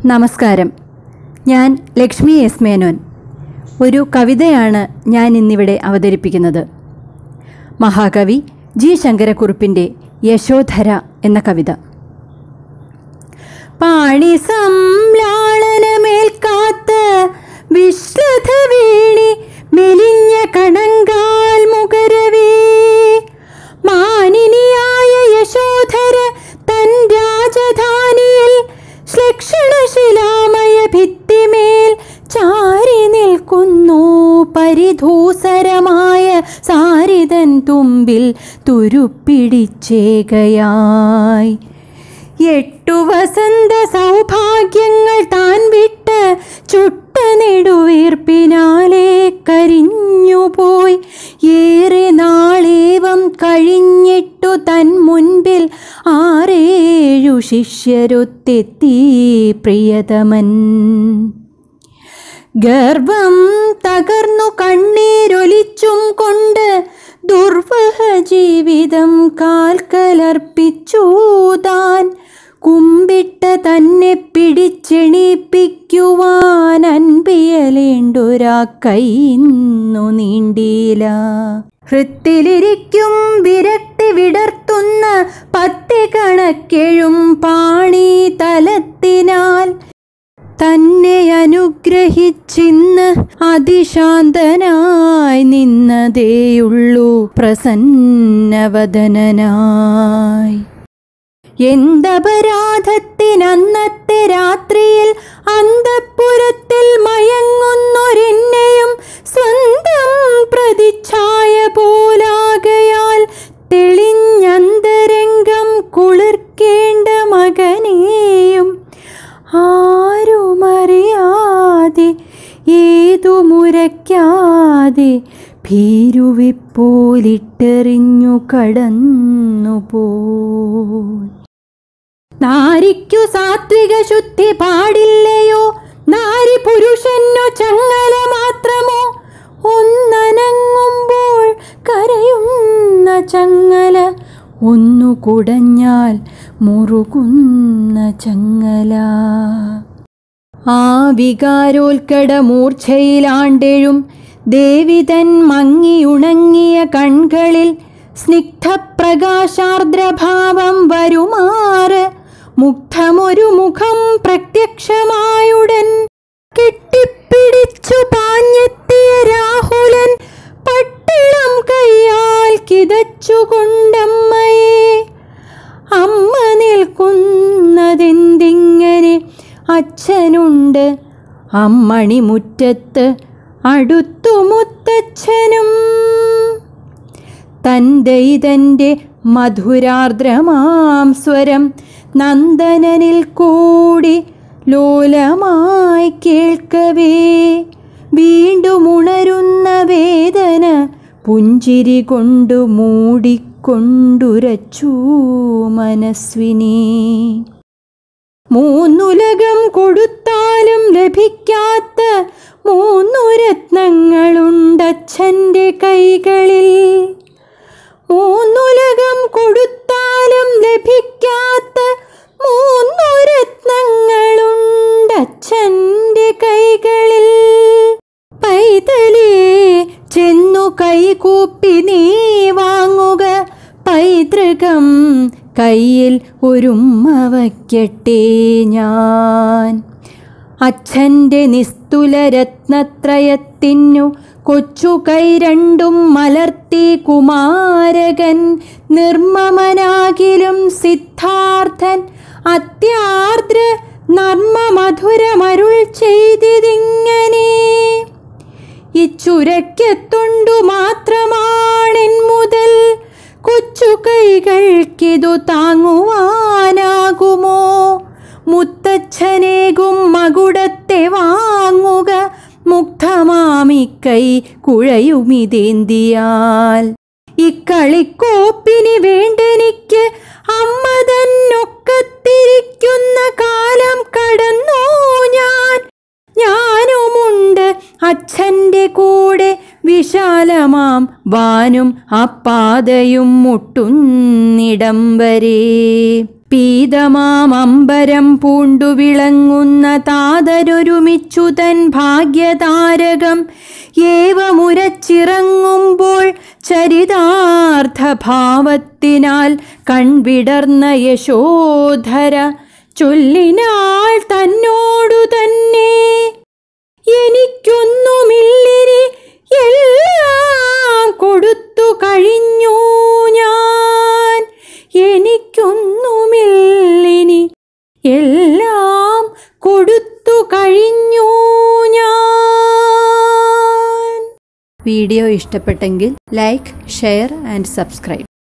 നമസ്കാരം ഞാൻ ലക്ഷ്മി എസ് മേനോൻ ഒരു കവിതയാണ് ഞാൻ ഇന്നിവിടെ അവതരിപ്പിക്കുന്നത് മഹാകവി ജി ശങ്കരക്കുറുപ്പിൻ്റെ യശോധര എന്ന കവിത പാണി സംലാളനമേൽക്കാത്ത വിശ്രദ്ധ വീണി മെലിഞ്ഞ കണങ്കാൽ മുകരവേ മാനിനിയായ യശോധര തൻ രാജധാനിയിൽ ശ്ലക്ഷണശിലാമയ ഭിത്തിമേൽ ചാരി നിൽക്കുന്നു പരിധൂസരമായ സാരിതൻ തുമ്പിൽ തുരുപ്പിടിച്ചേകയായി എട്ടു വസന്ത സൗഭാഗ്യങ്ങൾ താൻ വിട്ട് ചുട്ട നെടുവീർപ്പിനാലെ കരിഞ്ഞുപോയി ഏറെ നാളേവം കഴിഞ്ഞിട്ടു തൻ മുൻപിൽ ആറേഴു ശിഷ്യരൊത്തെത്തി പ്രിയതമൻ ഗർഭം തകർന്നു കണ്ണീരൊലിച്ചും കൊണ്ട് ദുർവഹ ജീവിതം കാൽക്കലർപ്പിച്ചു താൻ കുമ്പിട്ട തന്നെ പിടിച്ചെണീപ്പിക്കുവാൻ അൻപിയലേണ്ടൊരാ കൈന്നു നീണ്ടീല ഹൃത്തിലിരിക്കും വിരക്തി വിടർത്തുന്ന പത്തി കണക്കെഴും പാണി തലത്തിനാൽ തന്നെ അനുഗ്രഹിച്ചിന്ന് അതിശാന്തനായി നിന്നതേയുള്ളൂ പ്രസന്നവദനായി എന്തപരാധത്തിനന്നത്തെ രാത്രിയിൽ അന്തപ്പുരത്തിൽ മയങ്ങുന്നൊരെന്നെയും സ്വന്തം പ്രതിച്ഛായ പോലാകയാൽ തെളിഞ്ഞന്തരംഗം കുളിർക്കേണ്ട മകനെയും ആരുമറിയാതെ ഏതുമുരയ്ക്കാതെ ഭീരുവിപ്പോലിട്ടെറിഞ്ഞു കടന്നുപോയി നാരിക്കു സാത്വിക ശുദ്ധി പാടില്ലയോ നാരി പുരുഷനു ചങ്ങല മാത്രമോ ഒന്നനങ്ങുമ്പോൾ കരയുന്ന ചങ്ങല ഒന്നു കുടഞ്ഞാൽ മുറുകുന്ന ചങ്ങല ആ വികാരോൽക്കട മൂർച്ഛയിലാണ്ടെഴും ദേവിതൻ മങ്ങിയുണങ്ങിയ കൺകളിൽ സ്നിഗ്ധപ്രകാശാർദ്രഭാവം വരുമാറ് മുഗ്ധമൊരു മുഖം പ്രത്യക്ഷമായുടൻ കെട്ടിപ്പിടിച്ചു പാഞ്ഞെത്തിയ രാഹുലൻ പട്ടിളം കയ്യാൽ കിതച്ചുകൊണ്ടമ്മയെ അമ്മ നിൽക്കുന്നതെന്തിങ്ങനെ അച്ഛനുണ്ട് അമ്മണി മുറ്റത്ത് അടുത്തു മുത്തച്ഛനും തൻ്റെ ഇതൻ്റെ മധുരാർദ്രമാം സ്വരം നന്ദനനിൽ കൂടി ലോലമായി കേൾക്കവേ വീണ്ടും ഉണരുന്ന വേദന പുഞ്ചിരി കൊണ്ടു മൂടിക്കൊണ്ടുരച്ചു മനസ്വിനി മൂന്നുലകം കൊടുത്താലും ലഭിക്കാത്ത മൂന്നു രത്നങ്ങളുണ്ടച്ഛൻ്റെ കൈകളിൽ മൂന്നുലകം കൊടുത്താലും ലഭിക്കാത്ത മൂന്നു രത്നങ്ങളുണ്ടച്ഛൻ്റെ കൈകളിൽ പൈതലേ ചെന്നു കൈകൂപ്പി നീ വാങ്ങുക പൈതൃകം കയ്യിൽ ഒരുമ്മ വയ്ക്കട്ടെ ഞാൻ അച്ഛൻ്റെ നിസ്തുലരത്നത്രയത്തിനു കൊച്ചു കൈ രണ്ടും മലർത്തി കുമാരകൻ നിർമ്മമനാകിലും സിദ്ധാർത്ഥൻ അത്യാർദ്ര നർമ്മമധുരമരുൾ ചെയ്തിതിങ്ങനെ ഇച്ചുരയ്ക്കത്തുണ്ടു മാത്രമാണെൻ മുതൽ കൊച്ചു കൈകൾക്കിതു താങ്ങുവാനാകുമോ മുത്തച്ഛനേകും മകുടത്തെ വാങ്ങുക മുഗ്ധമാമിക്കൈ കുഴയുമിതേന്തിയാൽ ഇക്കളിക്കോപ്പിനി വേണ്ടെനിക്ക് അമ്മ തന്നൊക്കത്തിരിക്കുന്ന കാലം കടന്നു ഞാൻ ഞാനുമുണ്ട് അച്ഛൻ്റെ കൂടെ വിശാലമാം വാനും അപ്പാതയും മുട്ടുന്നിടം വരെ പീതമാം അമ്പരം പൂണ്ടു വിളങ്ങുന്ന താതരൊരുമിച്ചു തൻ ഭാഗ്യതാരകം ഏവമുരച്ചിറങ്ങുമ്പോൾ ചരിതാർത്ഥഭാവത്തിനാൽ കൺവിടർന്ന യശോധര ചൊല്ലിനാൾ തന്നോടു തന്നെ എനിക്കൊന്നുമില്ലിനി എല്ലാം കൊടുത്തു കഴിഞ്ഞു ഞാൻ എനിക്കൊന്നുമില്ലിനി എല്ലാം കൊടുത്തു കഴിഞ്ഞു ഞാൻ വീഡിയോ ഇഷ്ടപ്പെട്ടെങ്കിൽ ലൈക്ക് ഷെയർ ആൻഡ് സബ്സ്ക്രൈബ്